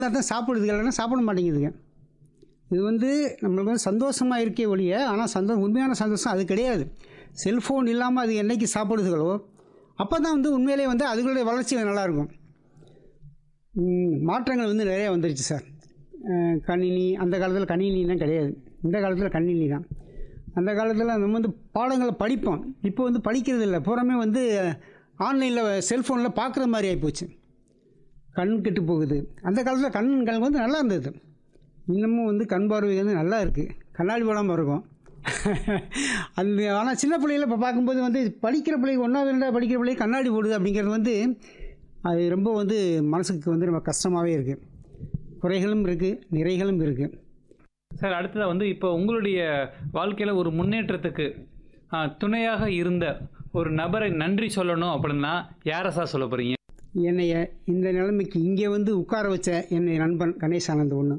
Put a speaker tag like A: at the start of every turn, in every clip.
A: தான் சாப்பிடுதுங்க இல்லைன்னா சாப்பிட மாட்டேங்குதுங்க இது வந்து நம்மளுக்கு வந்து சந்தோஷமாக இருக்கே ஒழிய ஆனால் சந்தோஷம் உண்மையான சந்தோஷம் அது கிடையாது செல்ஃபோன் இல்லாமல் அது என்னைக்கு சாப்பிடுதுகளோ அப்போ தான் வந்து உண்மையிலே வந்து அதுகளுடைய வளர்ச்சி நல்லாயிருக்கும் ம், மாற்றங்கள் வந்து நிறைய வந்துருச்சு சார் அஹ், கணினி அந்த காலத்தில் கணினிலாம் கிடையாது இந்த காலத்தில் கணினி தான் அந்த காலத்தில் நம்ம வந்து பாடங்களை படிப்போம் இப்போ வந்து படிக்கிறது இல்லை பூராமே வந்து ஆன்லைனில் செல்ஃபோனில் பார்க்குற மாதிரி ஆகிப்போச்சு கண் கெட்டு போகுது அந்த காலத்தில் கண்கள் வந்து நல்லா இருந்தது இன்னமும் வந்து கண் பார்வை வந்து நல்லா இருக்குது கண்ணாடி போடாமல் இருக்கும் அந்த ஆனால் சின்ன பிள்ளைகள இப்போ பார்க்கும்போது வந்து படிக்கிற பிள்ளைங்க ஒன்றாவது ரெண்டாவது படிக்கிற பிள்ளைங்க கண்ணாடி போடுது அப்படிங்கிறது வந்து அது ரொம்ப வந்து மனசுக்கு வந்து ரொம்ப கஷ்டமாகவே இருக்குது குறைகளும் இருக்குது நிறைகளும் இருக்குது
B: சார் அடுத்ததாக வந்து இப்போ உங்களுடைய வாழ்க்கையில் ஒரு முன்னேற்றத்துக்கு ஆ, துணையாக இருந்த ஒரு நபரை நன்றி சொல்லணும் அப்படின்னா யாரை சார் சொல்ல போகிறீங்க
A: என்னைய இந்த நிலைமைக்கு இங்கே வந்து உட்கார வச்ச என்னை நண்பன் கணேஷ் ஆனந்த் ஒன்று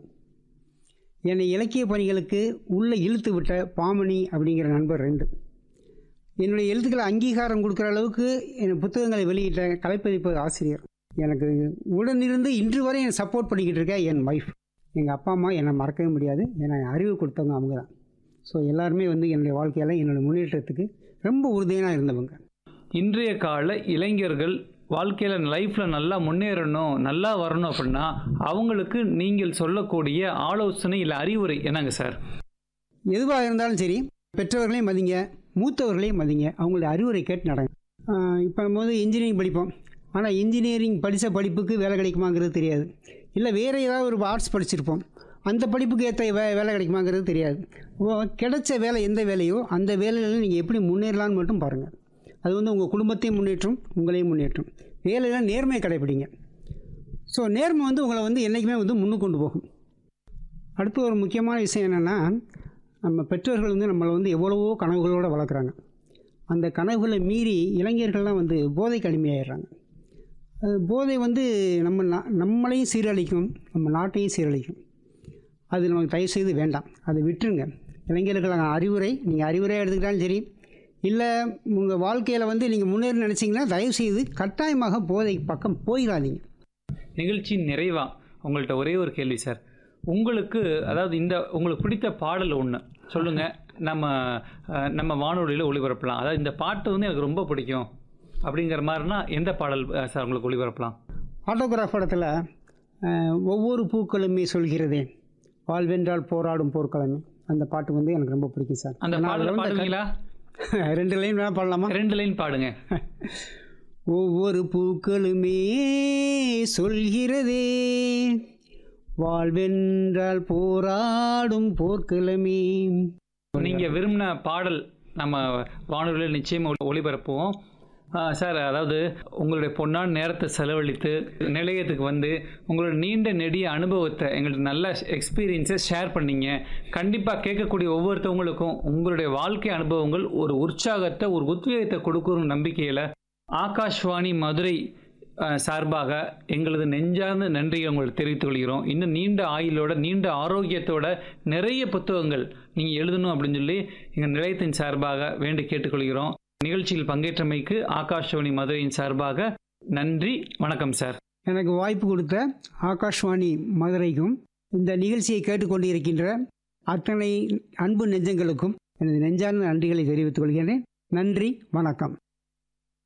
A: என்னை இலக்கிய பணிகளுக்கு உள்ளே இழுத்து விட்ட பாமணி அப்படிங்கிற நண்பர் ரெண்டு என்னுடைய எழுத்துக்களை அங்கீகாரம் கொடுக்குற அளவுக்கு என் புத்தகங்களை வெளியிட்ட கலைப்பதிப்பு ஆசிரியர் எனக்கு உடனிருந்து இன்று வரை என்னை சப்போர்ட் பண்ணிக்கிட்டு இருக்க என் ஒய்ஃப் எங்கள் அப்பா அம்மா என்னை மறக்கவே முடியாது என்னை அறிவு கொடுத்தவங்க அவங்க தான் ஸோ எல்லாருமே வந்து என்னுடைய வாழ்க்கையில் என்னுடைய முன்னேற்றத்துக்கு ரொம்ப உறுதியாக இருந்தவங்க
B: இன்றைய கால இளைஞர்கள் வாழ்க்கையில் லைஃப்பில் நல்லா முன்னேறணும் நல்லா வரணும் அப்படின்னா அவங்களுக்கு நீங்கள் சொல்லக்கூடிய ஆலோசனை இல்லை அறிவுரை என்னங்க சார்
A: எதுவாக இருந்தாலும் சரி பெற்றவர்களையும் மதிங்க மூத்தவர்களையும் மதிங்க அவங்களுடைய அறிவுரை கேட்டு நடங்க இப்போ நம்ம வந்து இன்ஜினியரிங் படிப்போம் ஆனால் இன்ஜினியரிங் படித்த படிப்புக்கு வேலை கிடைக்குமாங்கிறது தெரியாது இல்லை வேறு ஏதாவது ஒரு ஆர்ட்ஸ் படிச்சிருப்போம் அந்த படிப்புக்கு ஏற்ற வே வேலை கிடைக்குமாங்கிறது தெரியாது ஓ, கிடைச்ச வேலை எந்த வேலையோ அந்த வேலையில் நீங்கள் எப்படி முன்னேறலாம்னு மட்டும் பாருங்கள் அது வந்து உங்கள் குடும்பத்தையும் முன்னேற்றும் உங்களையும் முன்னேற்றும் வேலையில் நேர்மையை கடைப்பிடிங்க ஸோ நேர்மை வந்து உங்களை வந்து என்றைக்குமே வந்து முன்னுக்கு கொண்டு போகும் அடுத்து ஒரு முக்கியமான விஷயம் என்னென்னா நம்ம பெற்றோர்கள் வந்து நம்மளை வந்து எவ்வளவோ கனவுகளோடு வளர்க்குறாங்க அந்த கனவுகளை மீறி இளைஞர்கள்லாம் வந்து போதைக்கு அடிமையாயிடுறாங்க அது போதை வந்து நம்ம நா நம்மளையும் சீரழிக்கும் நம்ம நாட்டையும் சீரழிக்கும் அது நமக்கு தயவு செய்து வேண்டாம் அதை விட்டுருங்க இளைஞர்களுக்கான அறிவுரை நீங்கள் அறிவுரையாக எடுத்துக்கிட்டாலும் சரி இல்லை உங்கள் வாழ்க்கையில் வந்து நீங்கள் முன்னேறி நினச்சிங்கன்னா தயவு செய்து கட்டாயமாக போதை பக்கம் போயிடாதீங்க
B: நிகழ்ச்சியின் நிறைவா உங்கள்கிட்ட ஒரே ஒரு கேள்வி சார் உங்களுக்கு அதாவது இந்த உங்களுக்கு பிடித்த பாடல் ஒன்று சொல்லுங்கள் நம்ம அஹ், நம்ம வானொலியில் ஒளிபரப்பலாம் அதாவது இந்த பாட்டு வந்து எனக்கு ரொம்ப பிடிக்கும் அப்படிங்கிற மாதிரினா எந்த பாடல் அஹ், சார் உங்களுக்கு ஒளிபரப்பலாம்
A: ஆட்டோகிராஃப் படத்தில் அஹ், ஒவ்வொரு பூக்களுமே சொல்கிறதே வாழ்வென்றால் போராடும் போர்க்களமே அந்த பாட்டு வந்து எனக்கு ரொம்ப பிடிக்கும் சார்
B: அந்த
A: நான்
B: பாடல்
A: அதுல வந்து
B: பாடுவீங்களா
A: க- ரெண்டு லைன் வேணால் பாடலாமா
B: ரெண்டு லைன் பாடுங்க
A: ஒவ்வொரு பூக்களுமே சொல்கிறதே வாழ்வென்றால் போராடும் போர்க்களமே
B: நீங்க விரும்பின பாடல் நம்ம வானொலியில் நிச்சயமா ஒளி- ஒளிபரப்புவோம் ஆ, சார் அதாவது உங்களுடைய பொன்னான நேரத்தை செலவழித்து நிலையத்துக்கு வந்து உங்களோட நீண்ட நெடிய அனுபவத்தை எங்களுக்கு நல்ல எக்ஸ்பீரியன்ஸை ஷேர் பண்ணீங்க கண்டிப்பாக கேட்கக்கூடிய ஒவ்வொருத்தவங்களுக்கும் உங்களுடைய வாழ்க்கை அனுபவங்கள் ஒரு உற்சாகத்தை ஒரு உத்வேகத்தை கொடுக்குற நம்பிக்கையில் ஆகாஷ்வாணி மதுரை ஆ, சார்பாக எங்களது நெஞ்சார்ந்த நன்றியை உங்களுக்கு தெரிவித்துக் கொள்கிறோம் இன்னும் நீண்ட ஆயுளோட நீண்ட ஆரோக்கியத்தோட நிறைய புத்தகங்கள் நீங்கள் எழுதணும் அப்படின்னு சொல்லி எங்கள் நிலையத்தின் சார்பாக வேண்டி கேட்டுக்கொள்கிறோம் நிகழ்ச்சியில் பங்கேற்றமைக்கு ஆகாஷ்வாணி மதுரையின் சார்பாக நன்றி வணக்கம் சார்
A: எனக்கு வாய்ப்பு கொடுத்த ஆகாஷ்வாணி மதுரைக்கும் இந்த நிகழ்ச்சியை கேட்டுக்கொண்டிருக்கின்ற அத்தனை அன்பு நெஞ்சங்களுக்கும் எனது நெஞ்சார்ந்த நன்றிகளை தெரிவித்துக் கொள்கிறேன் நன்றி வணக்கம்